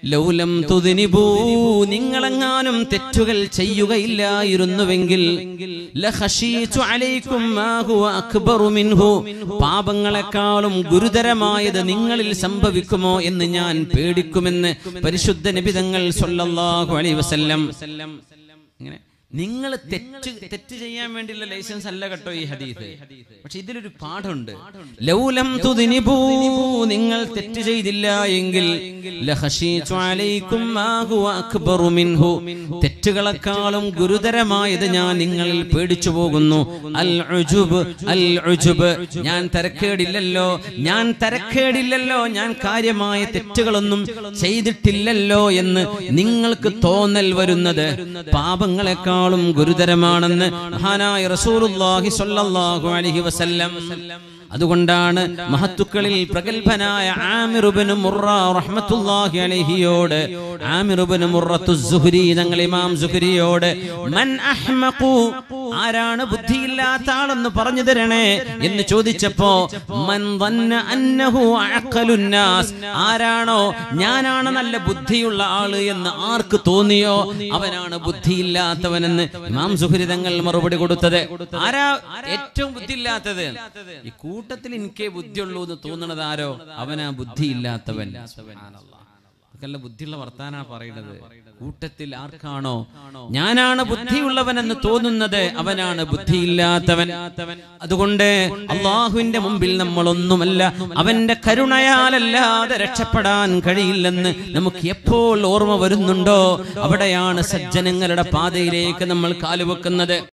ലൗലം തുതിനിബൂ നിങ്ങളെങ്ങാനും തെറ്റുകൾ ചെയ്യുകയില്ലായിരുന്നുവെങ്കിൽ ലഖശീതു അലൈക്കും മാ ഹുവ അക്ബറു മിൻഹു പാപങ്ങളെക്കാളും ഗുരുതരമായത് നിങ്ങളിൽ സംഭവിക്കുമോ എന്ന് ഞാൻ പേടിക്കുമെന്ന് പരിശുദ്ധ നബിതങ്ങൾ സല്ലല്ലാഹു അലൈഹി വസല്ലം ഇങ്ങനെ നിങ്ങൾ തെറ്റ് തെറ്റ് ചെയ്യാൻ വേണ്ടിയുള്ള ലൈസൻസ് അല്ല കേട്ടോ ഈ ഹദീസ് പക്ഷെ ഇതിലൊരു പാഠമുണ്ട് ലൗലം തുദിനിബൂ നിങ്ങൾ തെറ്റ് ചെയ്തില്ല എങ്കിൽ ലഖശീതു അലൈക്കും മാ ഹുവ അക്ബറു മിൻഹു തെറ്റുകളെക്കാളും ഗുരുതരമായത് ഞാൻ നിങ്ങളിൽ പേടിച്ചു പോകുന്നു അൽ ഉജുബ് അൽ ഉജുബ് ഞാൻ തരക്കേടില്ലല്ലോ ഞാൻ തരക്കേടില്ലല്ലോ ഞാൻ കാര്യമായ തെറ്റുകളൊന്നും ചെയ്തിട്ടില്ലല്ലോ എന്ന് നിങ്ങൾക്ക് തോന്നൽ വരുന്നത് പാപങ്ങളെക്കാളും ഗുരുതരമാണെന്ന് മഹാനായ റസൂലുള്ളാഹി സ്വല്ലല്ലാഹു അലൈഹി വസല്ലം അതുകൊണ്ടാണ് മഹത്തുക്കളിൽ പ്രഗത്ഭനായ ആമിറുബിന് മുറ റഹ്മത്തുള്ളാഹി അലൈഹിയോട് ആമിറുബിന് മുറത്തു സുഹരി ഞങ്ങൾ ഇമാം സുഹരിയോട് മൻ അഹ്മഖു ആരാണ് ബുദ്ധിയില്ലാത്ത ആളെന്ന് പറഞ്ഞു തരണേ എന്ന് ചോദിച്ചപ്പോ മൻ ظن അന്നഹു അഅഖലുൻ നാസ് ആരാണോ ഞാനാണ് നല്ല ബുദ്ധിയുള്ള ആള് എന്ന് ആർക്ക് തോന്നിയോ അവനാണ് ബുദ്ധിയില്ലാത്തവനെന്ന് ഇമാം സുഹരി തങ്ങൾ മറുപടി കൊടുത്തത് ആരാ ഏറ്റവും ബുദ്ധിയില്ലാത്തത് ഈ കൂട്ടത്തിൽ എനിക്കേ ബുദ്ധിയുള്ളൂ എന്ന് തോന്നുന്നത് ആരോ അവനാ ബുദ്ധിയില്ലാത്തവൻ അതൊക്കെല്ല ബുദ്ധിയുള്ള വർത്താനാ പറയുന്നത് കൂട്ടത്തിൽ ആർക്കാണോ ഞാനാണ് ബുദ്ധിയുള്ളവനെന്ന് തോന്നുന്നത് അവനാണ് ബുദ്ധിയില്ലാത്തവൻ അതുകൊണ്ട് അള്ളാഹുവിന്റെ മുമ്പിൽ നമ്മളൊന്നുമല്ല അവന്റെ കരുണയാലല്ലാതെ രക്ഷപ്പെടാൻ കഴിയില്ലെന്ന് നമുക്ക് എപ്പോൾ ഓർമ്മ വരുന്നുണ്ടോ അവിടെയാണ് സജ്ജനങ്ങളുടെ പാതയിലേക്ക് നമ്മൾ കാലുവെക്കുന്നത്